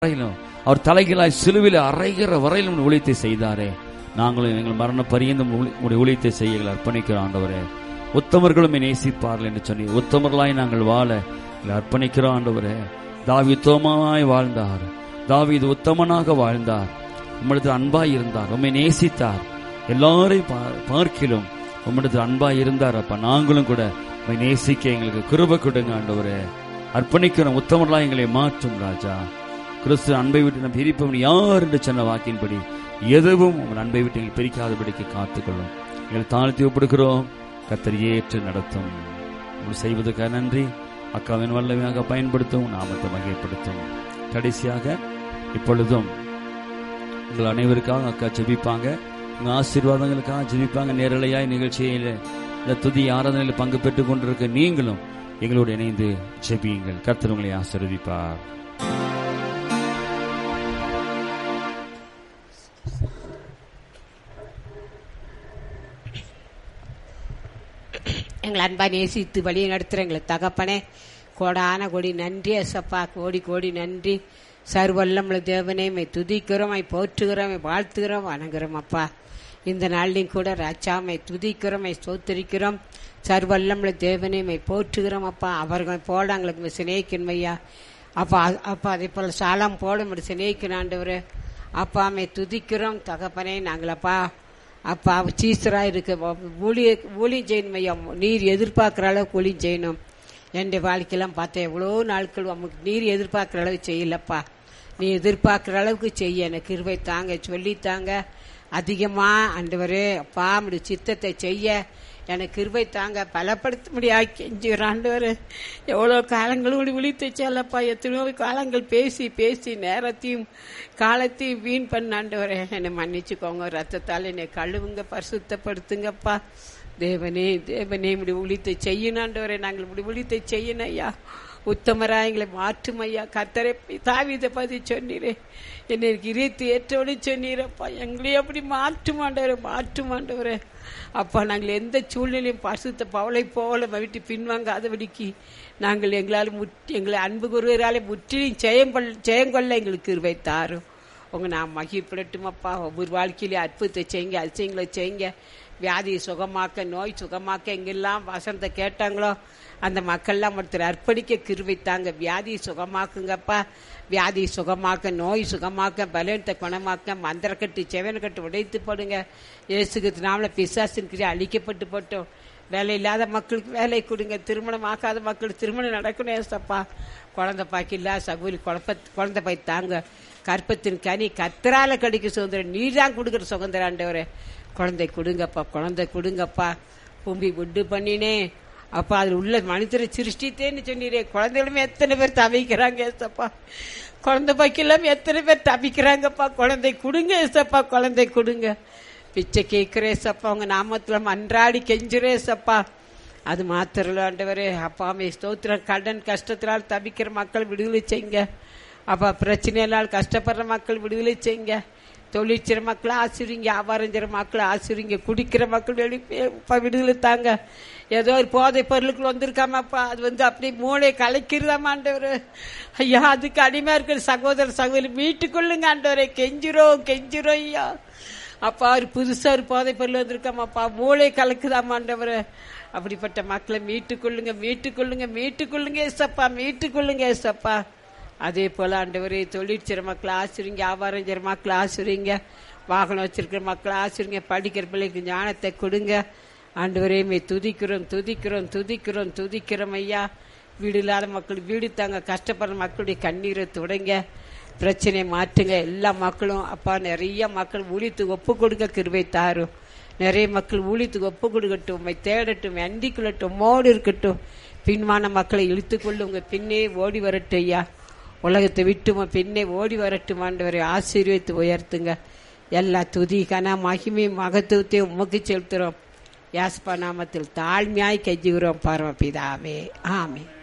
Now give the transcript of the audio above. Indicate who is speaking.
Speaker 1: வரையிலும் அவர் தலைகளாய் சிலுவில அறைகிற வரையிலும் உம்முடைய ஊழியத்தை செய்தாரே நாங்களும் எங்கள் மரண பரியந்தம் ஊழி- உம்முடைய ஊழியத்தை செய்ய எங்களை அர்ப்பணிக்கிறோம் ஆண்டவரே உத்தமர்களும் என்னை நேசிப்பார்கள் என்று சொல்லி உத்தமர்களாய் நாங்கள் வாழ எங்களை அர்ப்பணிக்கிறோம் ஆண்டவரே தாவி உத்தமமாய் வாழ்ந்தார் தாவீது உத்தமனாக வாழ்ந்தார் உம்மிடத்தில் அன்பாய் இருந்தார் உம்மை நேசித்தார் எல்லாரையும் பா- பார்க்கிலும் உம்மிடத்தில் அன்பாய் இருந்தார் அப்ப நாங்களும் கூட உம்மை நேசிக்க எங்களுக்கு கிருபை கொடுங்க ஆண்டவரே அர்ப்பணிக்கிறோம் உத்தமர்களாய் எங்களை மாற்றும் ராஜா கிறிஸ்து அன்பை விட்டு நம் பிரிப்பவன் யார் என்று சொன்ன வாக்கின்படி எதுவும் உன் அன்பை விட்டு எங்கள் பிரிக்காதபடிக்கு காத்துக்கொள்ளும் எங்கள் தாழ்த்தி ஒப்படுகிறோம் கத்தர் ஏற்று நடத்தும் உங்கள் செய்வதற்காக நன்றி அக்காவின் வல்லமையாக பயன்படுத்தும் நாமத்தை மகிழ்ப்படுத்தும் கடைசியாக இப்பொழுதும் உங்கள் அனைவருக்காக அக்கா ஜெபிப்பாங்க உங்க ஆசீர்வாதங்களுக்காக ஜெபிப்பாங்க நேரலையாய் நிகழ்ச்சியில் இந்த துதி ஆராதனையில் பங்கு பெற்றுக் கொண்டிருக்க நீங்களும் எங்களோடு இணைந்து ஜெபியுங்கள் கர்த்தர் உங்களை ஆசீர்வதிப்பார்
Speaker 2: எங்களை அன்பா நேசித்து வழியை நடத்துகிற எங்களை தகப்பனே கோடான கோடி நன்றி அசப்பா கோடி கோடி நன்றி சர்வல்லமுள்ள தேவனே மை துதிக்கிறோம் மை போற்றுகிறோம் மை வாழ்த்துகிறோம் வணங்குறோம் அப்பா இந்த நாளிலும் கூட ராஜாமை துதிக்கிறோம் மை ஸ்தோத்திரிக்கிறோம் சர்வல்லமுள்ள தேவனே மை போற்றுகிறோம் அப்பா அவர்கள் போல எங்களுக்கு சிநேகிக்கணும் ஐயா அப்பா அப்பா அதே போல் சாலம் போல நம்முடைய சிநேகிக்கணும் ஆண்டவரே அப்பா மை துதிக்கிறோம் தகப்பனே நாங்களப்பா அப்பா சீசரா இருக்க ஊழிய ஊழியம் செய்யணும் ஐயா நீர் எதிர்பார்க்குற அளவுக்கு ஊழியம் செய்யணும் என் வாழ்க்கையெல்லாம் பார்த்தேன் எவ்வளோ நாட்கள் உமக்கு நீர் எதிர்பார்க்குற அளவுக்கு செய்யலப்பா நீ எதிர்பார்க்குற அளவுக்கு செய்ய எனக்கு கிருபை தாங்க சொல்லித்தாங்க அதிகமாக ஆண்டவரே அப்பா நம்முடைய சித்தத்தை செய்ய எனக்கு கிருபை தாங்க பலப்படுத்த முடியாது கெஞ்சுகிற ஆண்டவர் எவ்வளோ காலங்களோடு விழித்து செல்லப்பா எத்தனையோ காலங்கள் பேசி பேசி நேரத்தையும் காலத்தையும் வீண் பண்ண ஆண்டவரே என்னை மன்னிச்சுக்கோங்க ரத்தத்தால் என்னை கழுவுங்க பரிசுத்தப்படுத்துங்கப்பா தேவனே தேவனே இப்படி விழித்தை செய்யணும் ஆண்டவரே நாங்கள் இப்படி விழித்தை செய்யணும் ஐயா உத்தமரா எங்களை மாற்றும் ஐயா கத்தரை தாவிதை பத்தி சொன்னீரே என்னை இறைத்து ஏற்றோடு சொன்னீரப்பா எங்களையும் அப்படி மாற்றும் ஆண்டவரே மாற்றும் ஆண்டவரே அப்பா நாங்கள் எந்த சூழ்நிலையும் பரிசுத்த பவளை போல விட்டு பின்வாங்காதபடிக்கு நாங்கள் எங்களால் முற்றி எங்களை அன்பு குருவராலே முற்றிலும் ஜெயம் கொள் ஜெயங்கொள்ள எங்களுக்கு இருவை தாரும் உங்க நான் மகிழ்ப்படட்டும் அப்பா ஒவ்வொரு வாழ்க்கையிலையும் அற்புதத்தை செய்யுங்க அதிசயங்களை செய்யுங்க வியாதியை சுகமாக்க நோய் சுகமாக்க எங்கெல்லாம் வசனத்தை கேட்டாங்களோ அந்த மக்கள்லாம் ஒருத்தர் அர்ப்பணிக்க கிருவித்தாங்க வியாதியை சுகமாக்குங்கப்பா வியாதியை சுகமாக்க நோய் சுகமாக்க பலவீனத்தை குணமாக்க மந்திரக்கட்டு செவனக்கட்டு உடைத்து போடுங்க இயேசுக்கு நாமள பிசாசின் கிரியை அழிக்கப்பட்டு போட்டோம் வேலை இல்லாத மக்களுக்கு வேலை கொடுங்க திருமணம் ஆகாத மக்களுக்கு திருமணம் நடக்கணும் ஏசப்பா குழந்தை பாக்கில்ல சகோதரி குழப்ப குழந்தை பாய் தாங்க கற்பத்தின் கனி கத்தரால கிடைக்க சுதந்திரம் நீர் தான் கொடுக்குற சுதந்திரம் ஆண்டவரே குழந்தை கொடுங்கப்பா குழந்தை கொடுங்கப்பா பூம்பி உண்டு பண்ணினே அப்பா அதில் உள்ள மனிதரை சிருஷ்டித்தேன்னு சொன்னீரே குழந்தைகளுமே எத்தனை பேர் தவிக்கிறாங்க ஏசப்பா குழந்தை பாக்கில்லாம் எத்தனை பேர் தவிக்கிறாங்கப்பா குழந்தை கொடுங்க ஏசப்பா குழந்தை கொடுங்க பிச்சை கேட்கிறே சப்பா உங்க நாமத்துல அன்றாடி கெஞ்சுறே சப்பா அது மாத்திரம் ஆண்டவரே அப்பாமே ஸ்தோத்திரம் கடன் கஷ்டத்தினால் தவிக்கிற மக்கள் விடுதலை செய்யுங்க அப்பா பிரச்சனையினால் கஷ்டப்படுற மக்கள் விடுதலை செய்யுங்க தொழில் செய்கிற மக்களை ஆசிரிங்க வியாபாரம் செய்கிற மக்களை ஆசிரிங்க குடிக்கிற மக்கள் வெளி இப்ப விடுதலை தாங்க ஏதோ ஒரு போதை பொருளுக்கு வந்திருக்காமப்பா அது வந்து அப்படியே மூளை கலைக்கிறதாம் ஆண்டவர் ஐயா அதுக்கு அடிமையா இருக்கிற சகோதர சகோதரி மீட்டுக்கொள்ளுங்க ஆண்டவரே கெஞ்சிரோம் கெஞ்சிரோம் ஐயா அப்பா ஒரு புதுசா ஒரு போதை பொருள் வந்திருக்காமாப்பா மூளை கலக்குதாம் ஆண்டவர் அப்படிப்பட்ட மக்களை மீட்டுக்கொள்ளுங்க மீட்டுக்கொள்ளுங்க மீட்டுக்கொள்ளுங்க ஏசப்பா மீட்டுக்கொள்ளுங்க ஏசப்பா அதே போல ஆண்டவரே தொழில் செய்கிற மக்களை ஆசிரிங்க வியாபாரம் செய்கிற மக்களை ஆசிரிங்க வாகனம் வச்சிருக்கிற மக்களை ஆசிரிங்க படிக்கிற பிள்ளைக்கு ஞானத்தை கொடுங்க ஆண்டவரே மே துதிக்கிறோம் துதிக்கிறோம் துதிக்கிறோம் துதிக்கிறோம் ஐயா வீடு இல்லாத மக்கள் வீடு தாங்க கஷ்டப்படுற மக்களுடைய கண்ணீரை தொடங்க பிரச்சனையை மாற்றுங்க எல்லா மக்களும் அப்பா நிறைய மக்கள் ஊழியத்துக்கு ஒப்பு கொடுக்க கிருபை தாரும் நிறைய மக்கள் ஊழியத்துக்கு ஒப்பு கொடுக்கட்டும் உண்மை தேடட்டும் அண்டிக் கொள்ளட்டும் மோடு இருக்கட்டும் பின்மான மக்களை இழுத்துக்கொண்டு உங்க பின்னே ஓடி வரட்டும் ஐயா உலகத்தை விட்டு உன் பின்னே ஓடி வரட்டும் ஆண்டவரை ஆசீர்வதித்து உயர்த்துங்க எல்லா துதி கன மகிமை மகத்துவத்தையும் உமக்கு செலுத்துறோம் யாஸ்பா நாமத்தில் தாழ்மையாய் கெஞ்சுகிறோம் பரமபிதாவே ஆமே